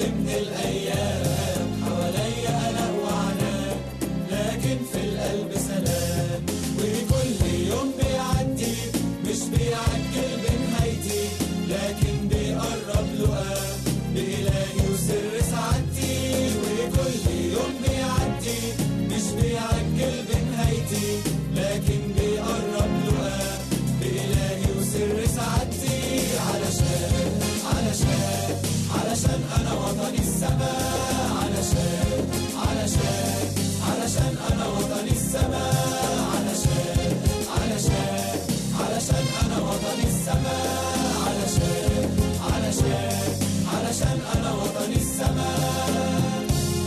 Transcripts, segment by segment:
من الأيام حواليا قلق وعناء لكن في القلب سلام وكل يوم بيعدي مش بيعجل بنهايتي لكن بيقرب لقاه بإلهي وسر سعادتي وكل يوم بيعدي مش بيعجل بنهايتي لكن بيقرب لقاه بإلهي وسر سعادتي علشان علشان علشان أنا وطني السماء علشان علشان علشان أنا وطني السماء علشان علشان علشان أنا وطني السماء علشان علشان علشان أنا وطني السماء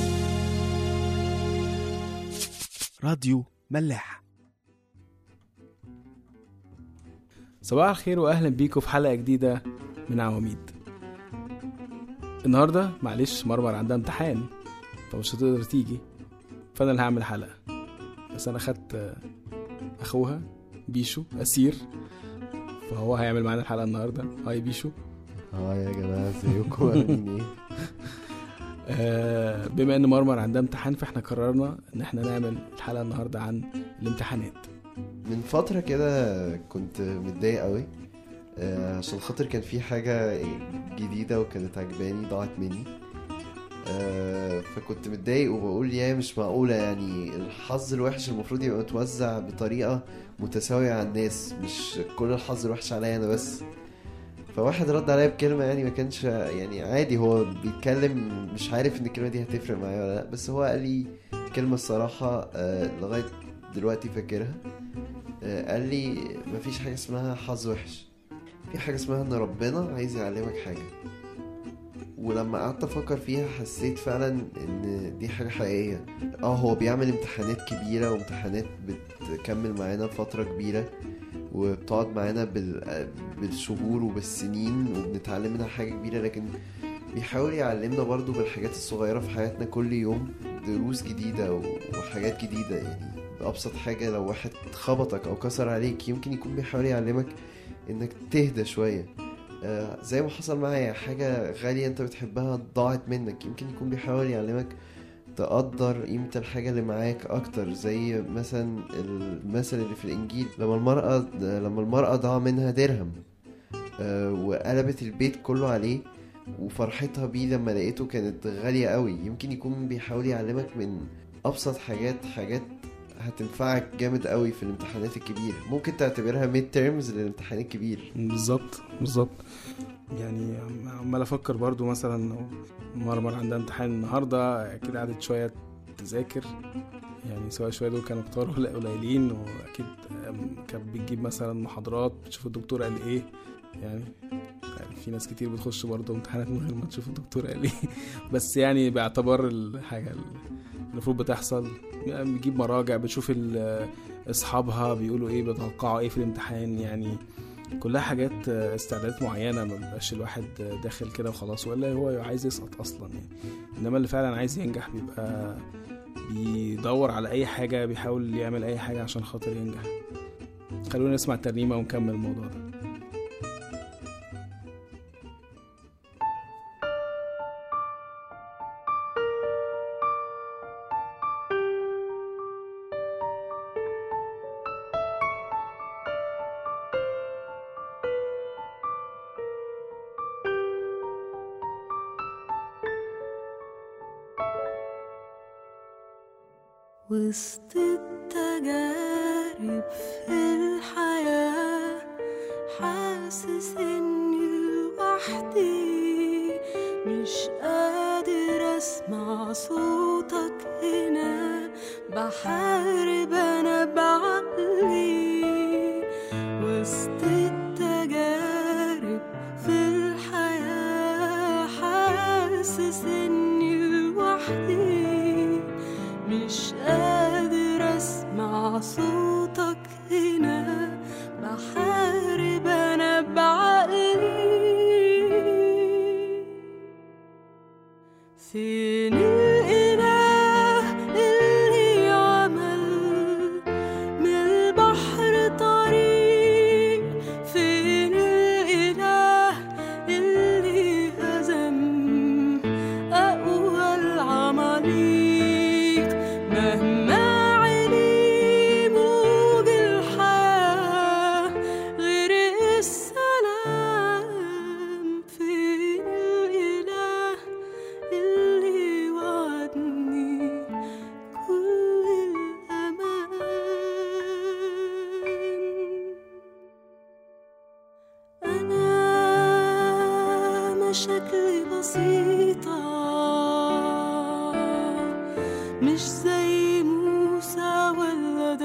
راديو ملاح صباح الخير واهلا بيكم في حلقه جديده من عواميد النهارده معلش مرمر عندها امتحان فمش هتقدر تيجي فانا اللي هعمل حلقه بس انا خدت آه، اخوها بيشو اسير فهو هيعمل معانا الحلقه النهارده هاي بيشو اه يا جماعة ازيكم عاملين ايه؟ آه، بما ان مرمر عندها امتحان فاحنا قررنا ان احنا نعمل الحلقه النهارده عن الامتحانات من فترة كده كنت متضايق قوي آه، عشان خاطر كان في حاجة جديدة وكانت عجباني ضاعت مني آه، فكنت متضايق وبقول يا مش معقولة يعني الحظ الوحش المفروض يبقى متوزع بطريقة متساوية على الناس مش كل الحظ الوحش عليا أنا بس فواحد رد عليا بكلمة يعني ما كانش يعني عادي هو بيتكلم مش عارف ان الكلمة دي هتفرق معايا ولا لا بس هو قال لي كلمة الصراحة آه، لغاية دلوقتي فاكرها آه، قال لي مفيش حاجة اسمها حظ وحش في حاجة اسمها ان ربنا عايز يعلمك حاجة ولما قعدت افكر فيها حسيت فعلا ان دي حاجة حقيقية اه هو بيعمل امتحانات كبيرة وامتحانات بتكمل معانا فترة كبيرة وبتقعد معانا بال... بالشهور وبالسنين وبنتعلم منها حاجة كبيرة لكن بيحاول يعلمنا برضو بالحاجات الصغيرة في حياتنا كل يوم دروس جديدة و- وحاجات جديدة يعني بأبسط حاجة لو واحد خبطك أو كسر عليك يمكن يكون بيحاول يعلمك إنك تهدى شوية آه زي ما حصل معايا حاجة غالية أنت بتحبها ضاعت منك يمكن يكون بيحاول يعلمك تقدر قيمة الحاجة اللي معاك أكتر زي مثلا المثل اللي في الإنجيل لما المرأة لما المرأة ضاع منها درهم آه وقلبت البيت كله عليه وفرحتها بيه لما لقيته كانت غالية قوي يمكن يكون بيحاول يعلمك من أبسط حاجات حاجات هتنفعك جامد قوي في الامتحانات الكبيرة ممكن تعتبرها ميد تيرمز للامتحان الكبير بالظبط بالظبط يعني عم- عمال افكر برضو مثلا لو مرمر عندها امتحان النهارده اكيد قعدت شويه تذاكر يعني سواء شويه دول كانوا كتار ولا قليلين واكيد أم، كانت بتجيب مثلا محاضرات بتشوف الدكتور قال ايه يعني يعني في ناس كتير بتخش برضه امتحانات من غير ما تشوف الدكتور قال ايه بس يعني باعتبار الحاجه اللي المفروض بتحصل يعني بتجيب مراجع بتشوف ال- اصحابها بيقولوا ايه بيتوقعوا ايه في الامتحان يعني كلها حاجات استعدادات معينه ما بيبقاش الواحد داخل كده وخلاص ولا هو عايز يسقط اصلا يعني انما اللي فعلا عايز ينجح بيبقى بيدور على اي حاجه بيحاول يعمل اي حاجه عشان خاطر ينجح خلونا نسمع الترنيمه ونكمل الموضوع ده وسط التجارب في الحياة حاسس اني لوحدي مش قادر اسمع صوتك هنا بحارب انا بعقلي وسط التجارب في الحياة حاسس اني لوحدي مش قادر اسمع صوتك هنا بحارب انا بعقلي فين الاله اللي عمل مشاكلي بسيطة مش زي موسى ولا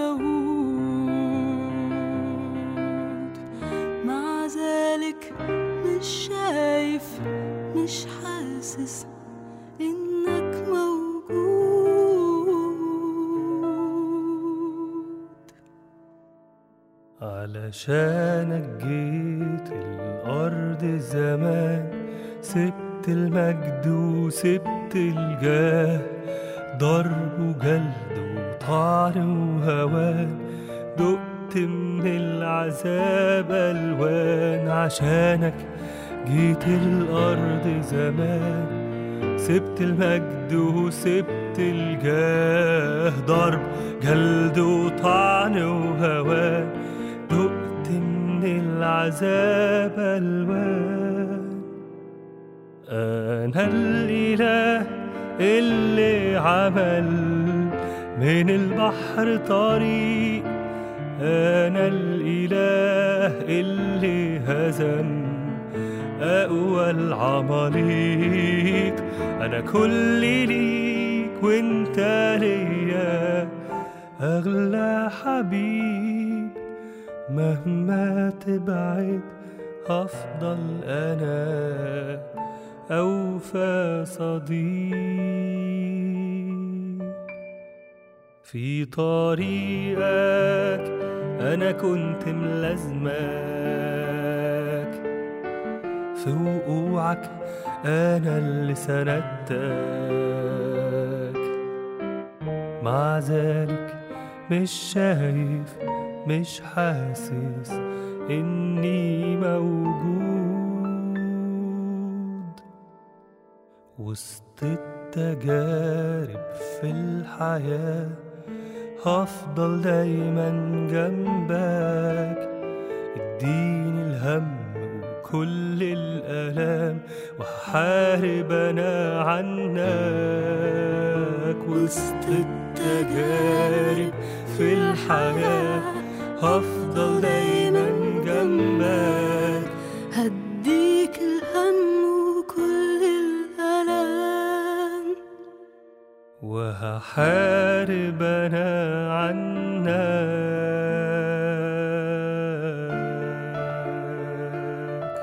داوود مع ذلك مش شايف مش حاسس إنك موجود علشانك جيت الأرض زمان سبت المجد وسبت الجاه ضرب وجلد وطعن وهوان دقت من العذاب ألوان عشانك جيت الأرض زمان سبت المجد وسبت الجاه ضرب جلد وطعن وهوان دقت من العذاب ألوان أنا الإله اللي عمل من البحر طريق أنا الإله اللي هزم أقوى العماليق أنا كل ليك وانت ليا أغلى حبيب مهما تبعد هفضل أنا أوفى صديق في طريقك أنا كنت ملازمك في وقوعك أنا اللي سندتك مع ذلك مش شايف مش حاسس إني موجود وسط التجارب في الحياة هفضل دايما جنبك اديني الهم وكل الآلام وهحارب أنا عنك وسط التجارب في الحياة هفضل دايما جنبك هديك الهم وكل الألام وهحارب أنا عنك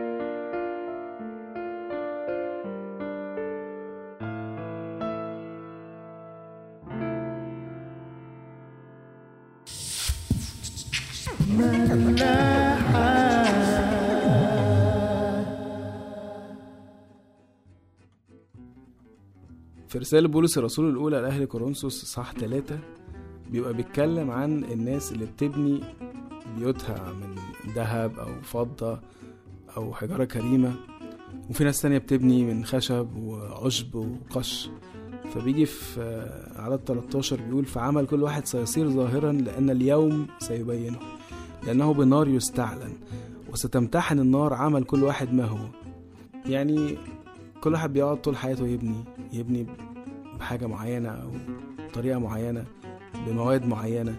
في رسالة بولس الرسول الأولى لأهل كورنثوس صح ثلاثة بيبقى بيتكلم عن الناس اللي بتبني بيوتها من ذهب أو فضة أو حجارة كريمة وفي ناس تانية بتبني من خشب وعشب وقش فبيجي في آه، عدد 13 بيقول فعمل كل واحد سيصير ظاهرا لأن اليوم سيبينه لأنه بالنار يستعلن وستمتحن النار عمل كل واحد ما هو يعني كل واحد بيقعد طول حياته يبني يبني بحاجة معينة أو بطريقة معينة بمواد معينة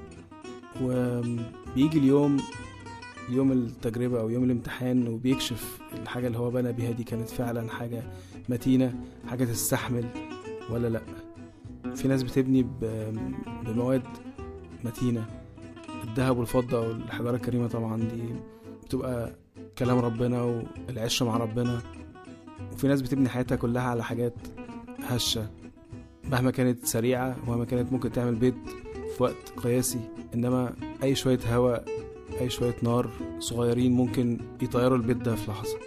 وبيجي اليوم يوم التجربة أو يوم الامتحان وبيكشف الحاجة اللي هو بنى بيها دي كانت فعلا حاجة متينة حاجة تستحمل ولا لأ في ناس بتبني ب- بمواد متينة الذهب والفضة والحجارة الكريمة طبعا دي بتبقى كلام ربنا والعشرة مع ربنا وفي ناس بتبني حياتها كلها على حاجات هشة مهما كانت سريعة ومهما كانت ممكن تعمل بيت في وقت قياسي إنما أي شوية هواء أي شوية نار صغيرين ممكن يطيروا البيت ده في لحظة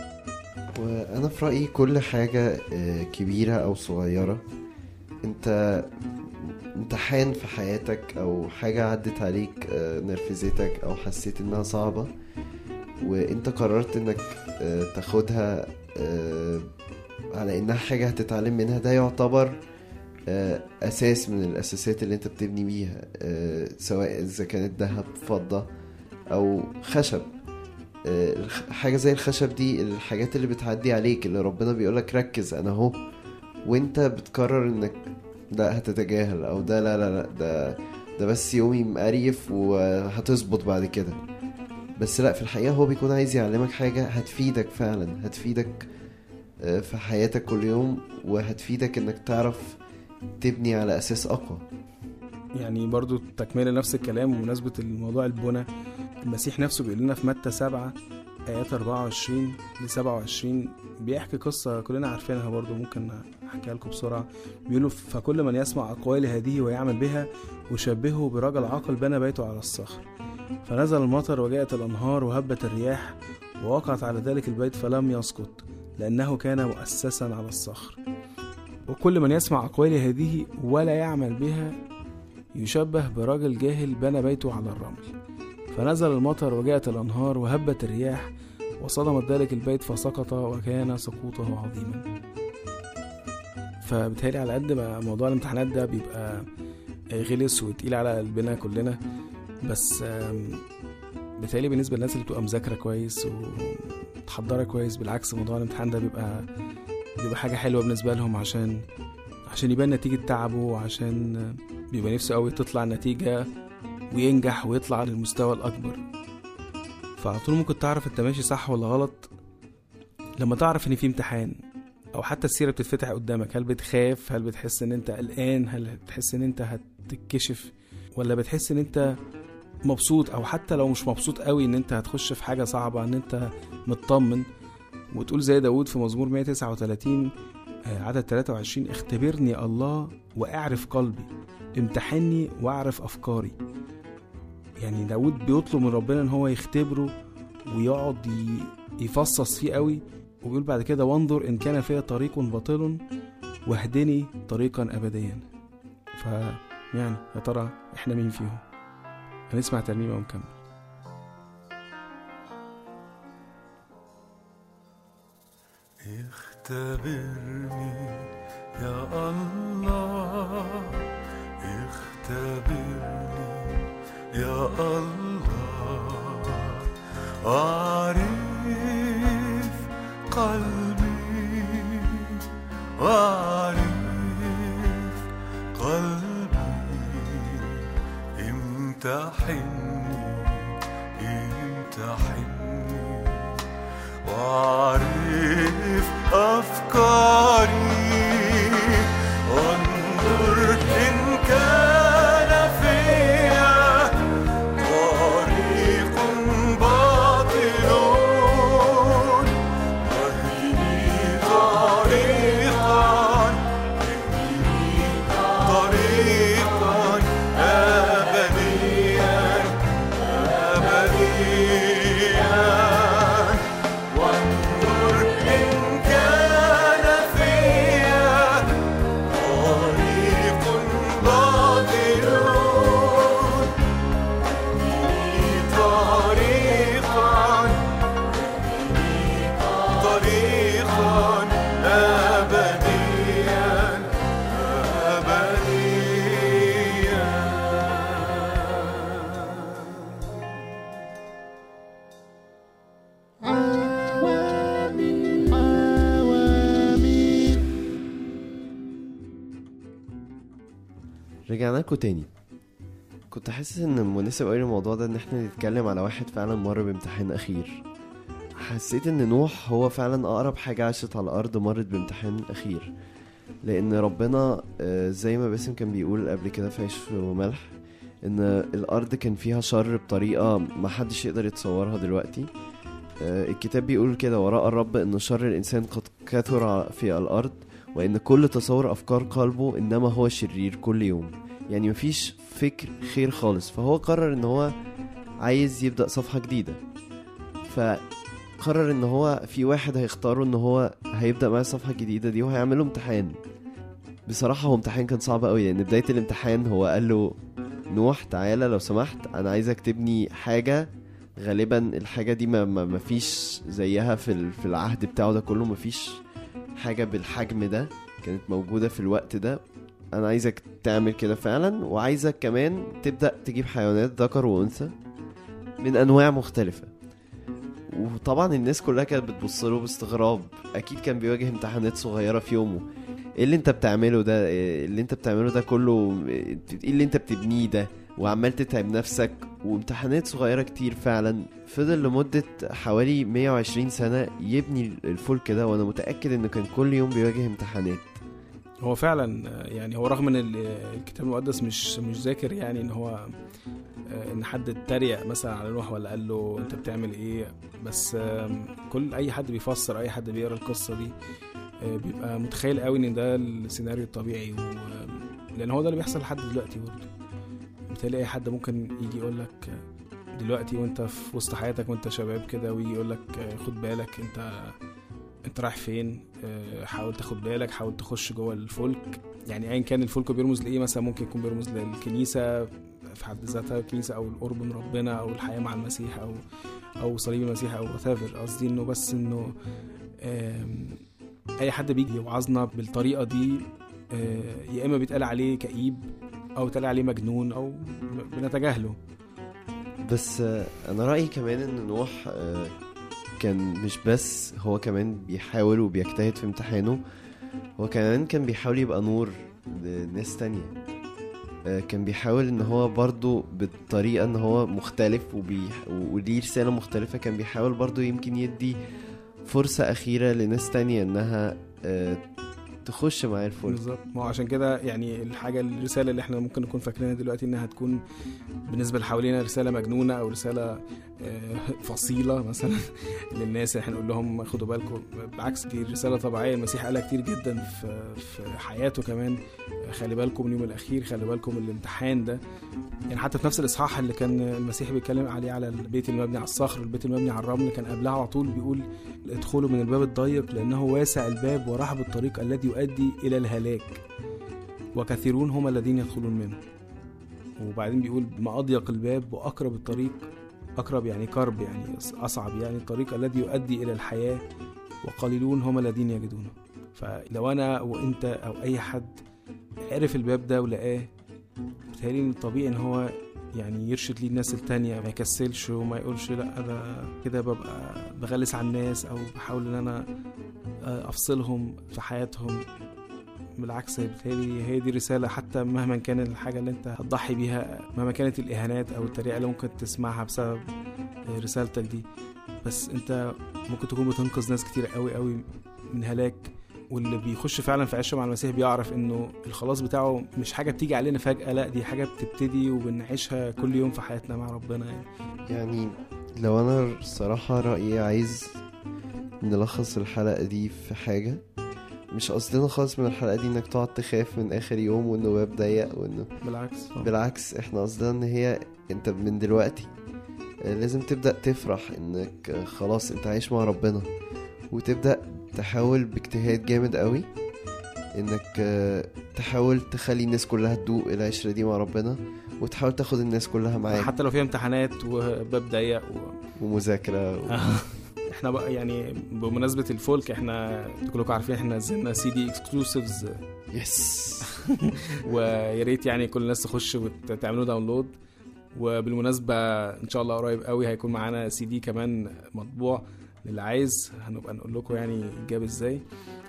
وانا في رايي كل حاجه آه، كبيره او صغيره انت امتحان في حياتك او حاجه عدت عليك آه، نرفزتك او حسيت انها صعبه وانت قررت انك آه، تاخدها آه، على انها حاجه هتتعلم منها ده يعتبر آه، اساس من الاساسات اللي انت بتبني بيها آه، سواء اذا كانت ذهب فضه او خشب آه، الخ- حاجة زي الخشب دي الحاجات اللي بتعدي عليك اللي ربنا بيقولك ركز انا اهو وانت بتقرر انك لا هتتجاهل او ده لا لا لا ده ده بس يومي مقريف وهتظبط بعد كده بس لا في الحقيقة هو بيكون عايز يعلمك حاجة هتفيدك فعلا هتفيدك آه، في حياتك كل يوم وهتفيدك انك تعرف تبني على اساس اقوى يعني برضو تكملة نفس الكلام بمناسبة الموضوع البنى المسيح نفسه بيقول لنا في متى سبعة آيات 24 ل 27 بيحكي قصة كلنا عارفينها برضو ممكن أحكيها لكم بسرعة بيقولوا فكل من يسمع أقوال هذه ويعمل بها وشبهه برجل عاقل بنى بيته على الصخر فنزل المطر وجاءت الأنهار وهبت الرياح ووقعت على ذلك البيت فلم يسقط لأنه كان مؤسسا على الصخر وكل من يسمع أقوال هذه ولا يعمل بها يشبه برجل جاهل بنى بيته على الرمل فنزل المطر وجاءت الأنهار وهبت الرياح وصدمت ذلك البيت فسقط وكان سقوطه عظيما فبالتالي على قد ما موضوع الامتحانات ده بيبقى غلس وتقيل على قلبنا كلنا بس آم، بالتالي بالنسبة للناس اللي بتبقى مذاكرة كويس ومتحضرة كويس بالعكس موضوع الامتحان ده بيبقى بيبقى حاجة حلوة بالنسبة لهم عشان عشان يبان نتيجة تعبه وعشان بيبقى نفسه قوي تطلع النتيجة وينجح ويطلع للمستوى الأكبر فعلى طول ممكن تعرف انت ماشي صح ولا غلط لما تعرف ان في امتحان او حتى السيرة بتتفتح قدامك هل بتخاف هل بتحس ان انت قلقان هل بتحس ان انت هتتكشف ولا بتحس ان انت مبسوط او حتى لو مش مبسوط قوي ان انت هتخش في حاجة صعبة ان انت مطمن وتقول زي داود في مزمور 139 آه، عدد 23 اختبرني الله واعرف قلبي امتحني واعرف افكاري يعني داود بيطلب من ربنا ان هو يختبره ويقعد ي- يفصص فيه قوي وبيقول بعد كده وانظر ان كان فيها طريق باطل واهدني طريقا ابديا ف يعني يا ترى احنا مين فيهم هنسمع ترنيمه ونكمل اختبرني يا الله اختبرني يا الله أعرف قلبي وأعرف قلبي امتحني امتحني وأعرف أفكاري وانظر إن كان فيا طريق باطل واهدني طريقا اهدني طريقا أبديا أبديا وانظر إن كان فيا طريق باطل اهدني طريقا طريقا أبديا أبديا رجعنا لكم تاني كنت حاسس ان مناسب قوي الموضوع ده ان احنا نتكلم على واحد فعلا مر بامتحان اخير حسيت ان نوح هو فعلا اقرب حاجة عاشت على الارض مرت بامتحان اخير لان ربنا آه، زي ما باسم كان بيقول قبل كده في عيش وملح ان الارض كان فيها شر بطريقة محدش يقدر يتصورها دلوقتي آه، الكتاب بيقول كده وراء الرب ان شر الانسان قد كثر في الارض وان كل تصور افكار قلبه انما هو شرير كل يوم يعني مفيش فكر خير خالص فهو قرر ان هو عايز يبدأ صفحة جديدة فقرر ان هو في واحد هيختاره ان هو هيبدأ معاه الصفحة الجديدة دي وهيعمله امتحان بصراحة هو امتحان كان صعب قوي لان بداية الامتحان هو قال له نوح تعالى لو سمحت انا عايزك تبني حاجة غالبا الحاجة دي ما, ما مفيش زيها في, ال- في العهد بتاعه ده كله مفيش حاجة بالحجم ده كانت موجودة في الوقت ده انا عايزك تعمل كده فعلا وعايزك كمان تبدأ تجيب حيوانات ذكر وانثى من انواع مختلفة وطبعا الناس كلها كانت بتبص له باستغراب اكيد كان بيواجه امتحانات صغيرة في يومه ايه اللي انت بتعمله ده إيه اللي انت بتعمله ده كله ايه اللي انت بتبنيه ده وعمال تتعب نفسك وامتحانات صغيرة كتير فعلا فضل لمدة حوالي 120 سنة يبني الفلك ده وانا متأكد انه كان كل يوم بيواجه امتحانات هو فعلا آه، يعني هو رغم ان ال- الكتاب المقدس مش مش ذاكر يعني ان هو آه، ان حد اتريق مثلا على نوح ولا قال له انت بتعمل ايه بس آم، كل اي حد بيفسر اي حد بيقرا القصه دي آه، بيبقى متخيل قوي ان ده السيناريو الطبيعي و... لان هو ده اللي بيحصل لحد دلوقتي برضه بالتالي اي حد ممكن يجي يقول لك آه، دلوقتي وانت في وسط حياتك وانت شباب كده ويجي يقول لك آه، خد بالك انت انت رايح فين آه، حاول تاخد بالك حاول تخش جوه الفلك يعني ايا كان الفلك بيرمز لايه مثلا ممكن يكون بيرمز للكنيسه في حد ذاتها الكنيسه او القرب من ربنا او الحياه مع المسيح او او صليب المسيح او whatever قصدي انه بس انه آم، اي حد بيجي يوعظنا بالطريقه دي آه، يا اما بيتقال عليه كئيب او بيتقال عليه مجنون او بنتجاهله بس آه، انا رأيي كمان ان نوح آه، كان مش بس هو كمان بيحاول وبيجتهد في امتحانه هو كمان كان بيحاول يبقى نور لناس تانية آه، كان بيحاول ان هو برضو بالطريقة ان هو مختلف وبي... وليه رسالة مختلفة كان بيحاول برضو يمكن يدي فرصة أخيرة لناس تانية انها آه، تخش معاه الفلك بالظبط ما هو عشان كده يعني الحاجه الرساله اللي احنا ممكن نكون فاكرينها دلوقتي انها تكون بالنسبه اللي حوالينا رساله مجنونه او رساله آه، فصيله مثلا للناس احنا نقول لهم خدوا بالكم بالعكس دي رساله طبيعيه المسيح قالها كتير جدا في في حياته كمان خلي بالكم من اليوم الاخير خلي بالكم من الامتحان ده يعني حتى في نفس الاصحاح اللي كان المسيح بيتكلم عليه على البيت المبني على الصخر والبيت المبني على الرمل كان قبلها على طول بيقول ادخلوا من الباب الضيق لانه واسع الباب ورحب الطريق الذي يؤدي الى الهلاك وكثيرون هم الذين يدخلون منه وبعدين بيقول ما اضيق الباب واقرب الطريق اقرب يعني قرب يعني اصعب يعني الطريق الذي يؤدي الى الحياه وقليلون هم الذين يجدونه فلو انا وانت او اي حد عرف الباب ده ولقاه بتهيألي ان الطبيعي ان هو يعني يرشد ليه الناس التانية ما يكسلش وما يقولش لا ده كده ببقى بغلس على الناس او بحاول ان انا آه، افصلهم في حياتهم بالعكس بتهيألي هي دي رسالة حتى مهما كان الحاجة اللي انت هتضحي بيها مهما كانت الإهانات أو التريقة اللي ممكن تسمعها بسبب آه، رسالتك دي بس انت ممكن تكون بتنقذ ناس كتير قوي قوي من هلاك واللي بيخش فعلا في عشره مع المسيح بيعرف انه الخلاص بتاعه مش حاجه بتيجي علينا فجاه لا دي حاجه بتبتدي وبنعيشها كل يوم في حياتنا مع ربنا يعني يعني لو انا الصراحة رأيي عايز نلخص الحلقة دي في حاجة مش قصدنا خالص من الحلقة دي انك تقعد تخاف من اخر يوم وانه باب ضيق وانه بالعكس بالعكس احنا قصدنا ان هي انت من دلوقتي آه، لازم تبدأ تفرح انك آه، خلاص انت عايش مع ربنا وتبدأ تحاول باجتهاد جامد قوي انك آه، تحاول تخلي الناس كلها تدوق العشرة دي مع ربنا وتحاول تاخد الناس كلها معاك حتى لو فيها امتحانات وباب ضيق و... ومذاكرة و... احنا بقى يعني بمناسبه الفولك احنا كلكم عارفين احنا نزلنا سي دي اكسكلوسيفز يس ويا ريت يعني كل الناس تخش وتعملوا داونلود وبالمناسبه ان شاء الله قريب قوي هيكون معانا سي دي كمان مطبوع للي عايز هنبقى نقول لكم يعني جاب ازاي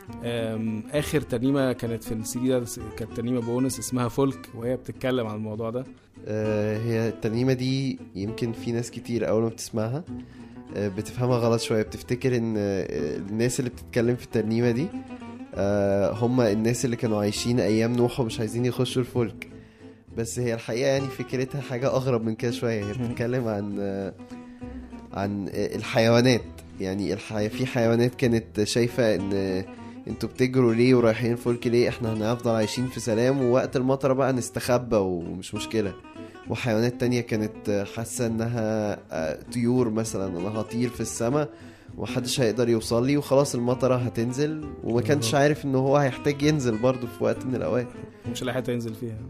أم، اخر ترنيمه كانت في السي دي ده كانت ترنيمه بونس اسمها فولك وهي بتتكلم عن الموضوع ده آه، هي الترنيمة دي يمكن في ناس كتير أول ما بتسمعها آه، بتفهمها غلط شوية بتفتكر إن آه، الناس اللي بتتكلم في الترنيمة دي آه، هم الناس اللي كانوا عايشين أيام نوح ومش عايزين يخشوا الفلك بس هي الحقيقة يعني فكرتها حاجة أغرب من كده شوية هي بتتكلم عن آه، عن آه، الحيوانات يعني الحي... في حيوانات كانت شايفة إن آه، انتوا بتجروا ليه ورايحين الفلك ليه احنا هنفضل عايشين في سلام ووقت المطره بقى نستخبى ومش مشكله وحيوانات تانية كانت حاسة انها آه، طيور مثلا انا هطير في السماء ومحدش هيقدر يوصل لي وخلاص المطرة هتنزل وما كانش بالظبط. عارف ان هو هيحتاج ينزل برضه في وقت من الاوقات مش لاقي حته ينزل فيها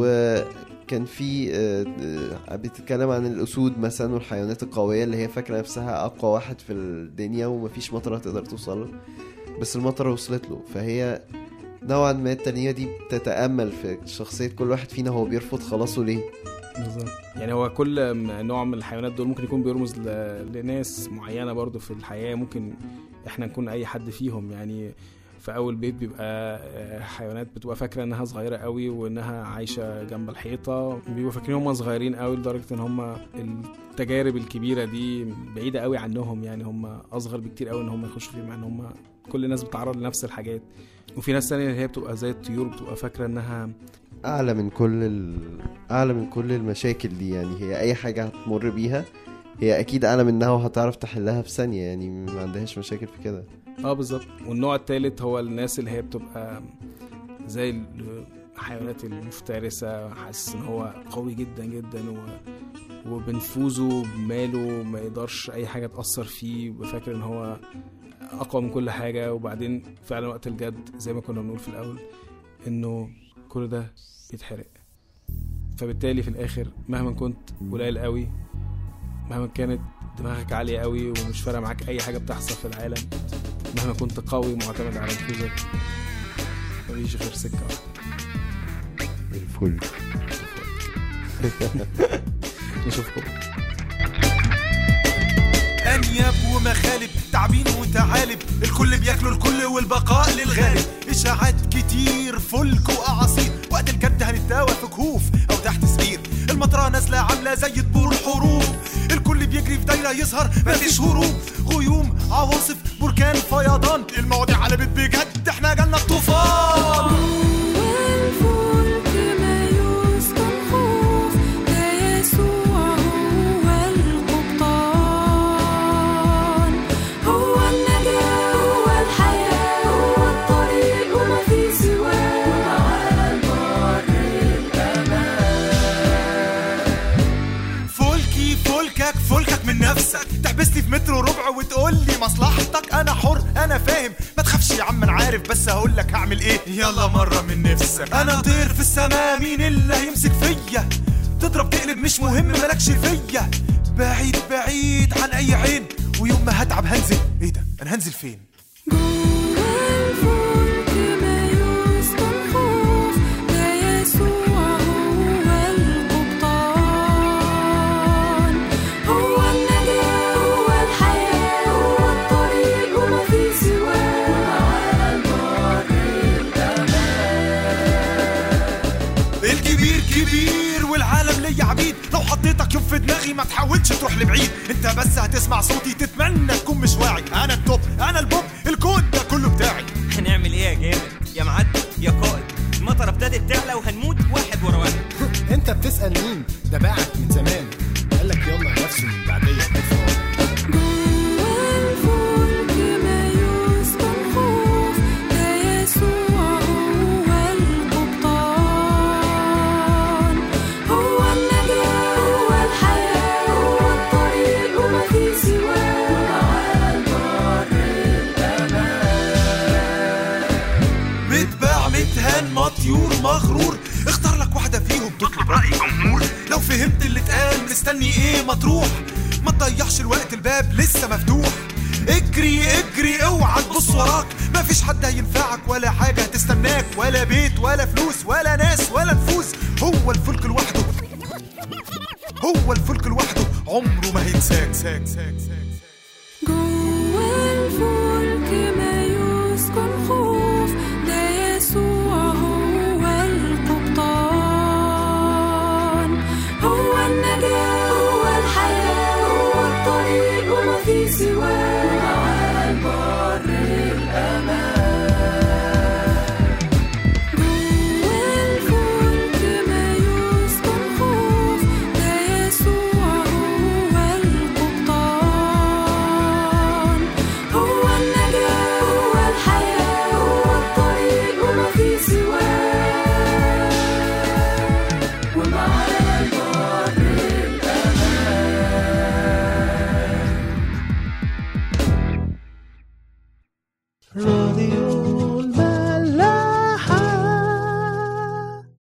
وكان في آه، آه، بتتكلم عن الاسود مثلا والحيوانات القويه اللي هي فاكره نفسها اقوى واحد في الدنيا ومفيش مطره تقدر توصل له بس المطره وصلت له فهي نوعا ما الترنيمه دي بتتامل في شخصيه كل واحد فينا هو بيرفض خلاصه ليه بالظبط يعني هو كل م- نوع من الحيوانات دول ممكن يكون بيرمز ل... لناس معينه برضو في الحياه ممكن احنا نكون اي حد فيهم يعني في اول بيت بيبقى آه، حيوانات بتبقى فاكره انها صغيره قوي وانها عايشه جنب الحيطه بيبقوا فاكرين هم صغيرين قوي لدرجه ان هم التجارب الكبيره دي بعيده قوي عنهم يعني هم اصغر بكتير قوي ان هم يخشوا فيه مع ان هم كل الناس بتتعرض لنفس الحاجات وفي ناس تانية اللي هي بتبقى زي الطيور بتبقى فاكره انها اعلى من كل ال... اعلى من كل المشاكل دي يعني هي اي حاجه هتمر بيها هي اكيد اعلى منها وهتعرف تحلها في ثانيه يعني ما عندهاش مشاكل في كده اه بالظبط والنوع التالت هو الناس اللي هي بتبقى زي الحيوانات المفترسة حاسس ان هو قوي جدا جدا و... وبنفوذه بماله ما يقدرش اي حاجة تأثر فيه وفاكر ان هو اقوى من كل حاجة وبعدين فعلا وقت الجد زي ما كنا بنقول في الاول انه كل ده بيتحرق فبالتالي في الاخر مهما كنت قليل قوي مهما كانت دماغك عالية قوي ومش فارقة معاك أي حاجة بتحصل في العالم مهما كنت قوي معتمد على نفوذك مفيش غير سكة واحدة الفل نشوفكم انياب ومخالب تعبين وتعالب الكل بياكلوا الكل والبقاء للغالب اشاعات كتير فلك واعاصير وقت الجد هنتداوى في كهوف او تحت سرير المطره نازله عامله زي طبور الحروب الكل بيجري في دايره يظهر مفيش هروب غيوم عواصف بركان فيضان المواضيع قلبت بجد احنا جالنا الطوفان والفلك ما يسكن خوف ده يسوع هو القبطان هو النجاة هو الحياة هو الطريق وما في سواه وعلى البر فلكي فلكك فلكك من نفسك تحبسني في متر وربع وتقول لي مصلحتك انا حر انا فاهم ما تخافش يا عم انا عارف بس هقول لك هعمل ايه يلا مره من نفسك انا طير في السماء مين اللي هيمسك فيا تضرب تقلب مش مهم مالكش فيا بعيد بعيد عن اي عين ويوم ما هتعب هنزل ايه ده انا هنزل فين جوا الفلك ما يسكن خوف ده يسوع هو القبطان هو النجاة هو الحياة هو الطريق وما في سواه وعلى البر الكبير كبير والعالم ليا عبيد لو حطيتك يوم في دماغي ما تحاولش تروح لبعيد انت بس هتسمع صوتي تتمنى تكون مش واعي انا التوب انا البوب الكود ده كله بتاعي هنعمل ايه يا جامد يا معدي يا قائد المطره ابتدت تعلى وهنموت واحد ورا واحد انت بتسأل مين ده باعك من زمان قال لك يلا نفسه من بعدية ألف مرة. جوا الفلك ما يسكن خوف ده يسوع هو القبطان هو النجاة هو الحياة هو الطريق وما في سواه وعلى البر متباع متهان مطيور مغرور اختار لك واحدة فيهم تطلب رأي جمهور لو فهمت اللي اتقال مستني ايه ما تروح ما تضيعش الوقت الباب لسه مفتوح اجري اجري اوعى تبص وراك مفيش حد هينفعك ولا حاجة هتستناك ولا بيت ولا فلوس ولا ناس ولا نفوس هو الفلك لوحده هو الفلك لوحده عمره ما هينساك ساك ساك ساك جوا الفلك ما يسكن خوف ده يسوع هو القبطان هو النجاة هو الحياة هو الطريق وما في سواه وعلى البر جوا الفلك ما يسكن خوف ده يسوع هو القبطان هو النجاة هو الحياة هو الطريق وما في سواه ومعانا البر راديو